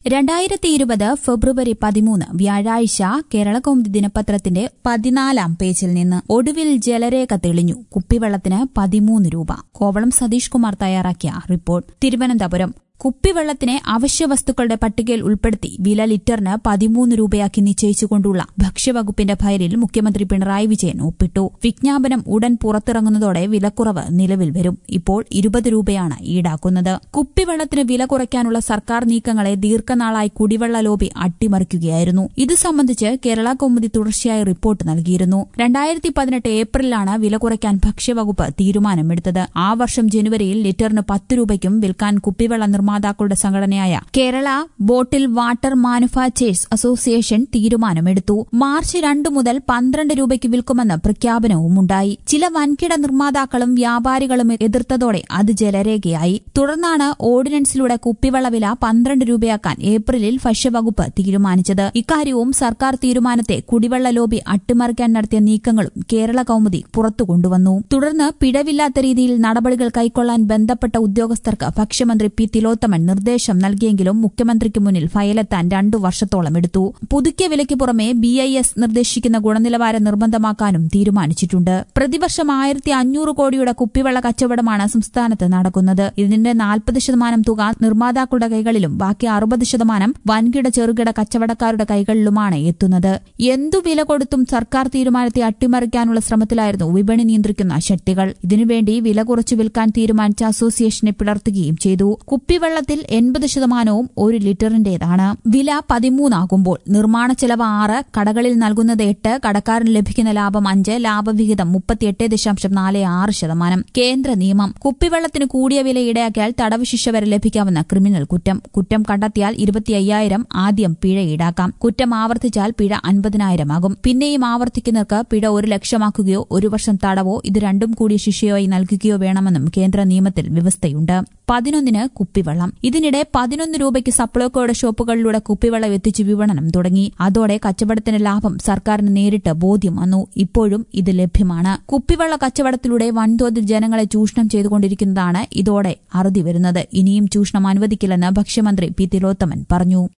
രണ്ടായിരത്തി ഇരുപത് ഫെബ്രുവരി പതിമൂന്ന് വ്യാഴാഴ്ച കേരളകൗമുദി ദിനപത്രത്തിന്റെ പതിനാലാം പേജിൽ നിന്ന് ഒടുവിൽ ജലരേഖ തെളിഞ്ഞു കുപ്പിവെള്ളത്തിന് പതിമൂന്ന് രൂപ കോവളം സതീഷ് കുമാർ തയ്യാറാക്കിയ റിപ്പോർട്ട് തിരുവനന്തപുരം കുപ്പിവെള്ളത്തിനെ അവശ്യവസ്തുക്കളുടെ പട്ടികയിൽ ഉൾപ്പെടുത്തി വില ലിറ്ററിന് പതിമൂന്ന് രൂപയാക്കി നിശ്ചയിച്ചുകൊണ്ടുള്ള ഭക്ഷ്യവകുപ്പിന്റെ ഫയലിൽ മുഖ്യമന്ത്രി പിണറായി വിജയൻ ഒപ്പിട്ടു വിജ്ഞാപനം ഉടൻ പുറത്തിറങ്ങുന്നതോടെ വിലക്കുറവ് നിലവിൽ വരും ഇപ്പോൾ ഇരുപത് രൂപയാണ് ഈടാക്കുന്നത് കുപ്പിവെള്ളത്തിന് വില കുറയ്ക്കാനുള്ള സർക്കാർ നീക്കങ്ങളെ ദീർഘനാളായി കുടിവെള്ള ലോബി അട്ടിമറിക്കുകയായിരുന്നു ഇത് സംബന്ധിച്ച് കേരള കൗമുദി തുടർച്ചയായി റിപ്പോർട്ട് നൽകിയിരുന്നു രണ്ടായിരത്തി പതിനെട്ട് ഏപ്രിലാണ് വില കുറയ്ക്കാൻ ഭക്ഷ്യവകുപ്പ് തീരുമാനമെടുത്തത് ആ വർഷം ജനുവരിയിൽ ലിറ്ററിന് പത്ത് രൂപയ്ക്കും വിൽക്കാൻ കുപ്പിവെള്ള നിർമ്മാതാക്കളുടെ സംഘടനയായ Kerala bottle water manufacturers association തീരുമാനമെടുത്തു മാർച്ച് രണ്ട് മുതൽ പന്ത്രണ്ട് രൂപയ്ക്ക് വിൽക്കുമെന്ന് പ്രഖ്യാപനവുമുണ്ടായി ചില വൻകിട നിർമ്മാതാക്കളും വ്യാപാരികളും എതിർത്തതോടെ അത് ജലരേഖയായി തുടർന്നാണ് ഓർഡിനൻസിലൂടെ കുപ്പിവെള്ള വില പന്ത്രണ്ട് രൂപയാക്കാൻ ഏപ്രിലിൽ ഭക്ഷ്യവകുപ്പ് തീരുമാനിച്ചത് ഇക്കാര്യവും സർക്കാർ തീരുമാനത്തെ കുടിവെള്ള ലോബി അട്ടിമറിക്കാൻ നടത്തിയ നീക്കങ്ങളും കേരള കൌമുദി പുറത്തു കൊണ്ടുവന്നു തുടർന്ന് പിഴവില്ലാത്ത രീതിയിൽ നടപടികൾ കൈക്കൊള്ളാൻ ബന്ധപ്പെട്ട ഉദ്യോഗസ്ഥർക്ക് ഭക്ഷ്യമന്ത്രി പി തിലോത്തമൻ നിർദ്ദേശം നൽകിയെങ്കിലും മുഖ്യമന്ത്രിക്ക് മുന്നിൽ ഫയലെത്താൻ രണ്ടു വർഷത്തോളം എടുത്തു പുതുക്കിയ വിലയ്ക്ക് പുറമെ ബി ഐ എസ് നിർദ്ദേശിക്കുന്ന ഗുണനിലവാരം നിർബന്ധമാക്കാനും തീരുമാനിച്ചിട്ടുണ്ട് പ്രതിവർഷം ആയിരത്തി അഞ്ഞൂറ് കോടിയുടെ കുപ്പിവെള്ള കച്ചവടമാണ് സംസ്ഥാനത്ത് നടക്കുന്നത് ഇതിന്റെ നാൽപ്പത് ശതമാനം തുക നിർമ്മാതാക്കളുടെ കൈകളിലും ബാക്കി അറുപത് ശതമാനം വൻകിട ചെറുകിട കച്ചവടക്കാരുടെ കൈകളിലുമാണ് എത്തുന്നത് എന്തു വില കൊടുത്തും സർക്കാർ തീരുമാനത്തെ അട്ടിമറിക്കാനുള്ള ശ്രമത്തിലായിരുന്നു വിപണി നിയന്ത്രിക്കുന്ന ശക്തികൾ ഇതിനുവേണ്ടി വില കുറച്ചു വിൽക്കാൻ തീരുമാനിച്ച അസോസിയേഷനെ പിളർത്തുകയും ചെയ്തു കുപ്പിവെള്ളത്തിൽ എൺപത് ശതമാനവും ഒരു ലിറ്ററിന്റേതാണ് വില പതിമൂന്നാകുമ്പോൾ നിർമ്മാണ ചെലവ് ആറ് കടകളിൽ നൽകുന്നത് എട്ട് കടക്കാരന് ലഭിക്കുന്ന ലാഭം അഞ്ച് ലാഭവിഹിതം മുപ്പത്തിയെട്ട് ദശാംശം നാല് ആറ് ശതമാനം കേന്ദ്ര നിയമം കുപ്പിവെള്ളത്തിന് കൂടിയ വില ഈടാക്കിയാൽ തടവ് ശിക്ഷ വരെ ലഭിക്കാവുന്ന ക്രിമിനൽ കുറ്റം കുറ്റം കണ്ടെത്തിയാൽ ഇരുപത്തി അയ്യായിരം ആദ്യം പിഴ ഈടാക്കാം കുറ്റം ആവർത്തിച്ചാൽ പിഴ അൻപതിനായിരമാകും പിന്നെയും ആവർത്തിക്കുന്നവർക്ക് പിഴ ഒരു ലക്ഷമാക്കുകയോ ഒരു വർഷം തടവോ ഇത് രണ്ടും കൂടിയ ശിക്ഷയായി നൽകുകയോ വേണമെന്നും കേന്ദ്ര നിയമത്തിൽ വ്യവസ്ഥയുണ്ട് പതിനൊന്നിന് കുപ്പിവെള്ളം ഇതിനിടെ പതിനൊന്ന് രൂപയ്ക്ക് സപ്ലൈകോയുടെ ഷോപ്പുകളിലൂടെ കുപ്പിവെള്ളം എത്തിച്ച് വിപണനം തുടങ്ങി അതോടെ കച്ചവടത്തിന്റെ ലാഭം സർക്കാരിന് നേരിട്ട് ബോധ്യം വന്നു ഇപ്പോഴും ഇത് ലഭ്യമാണ് കുപ്പിവെള്ള കച്ചവടത്തിലൂടെ വൻതോതിൽ ജനങ്ങളെ ചൂഷണം ചെയ്തുകൊണ്ടിരിക്കുന്നതാണ് ഇതോടെ അറുതി വരുന്നത് ഇനിയും ചൂഷണം അനുവദിക്കില്ലെന്ന് ഭക്ഷ്യമന്ത്രി പി തിലോത്തമൻ പറഞ്ഞു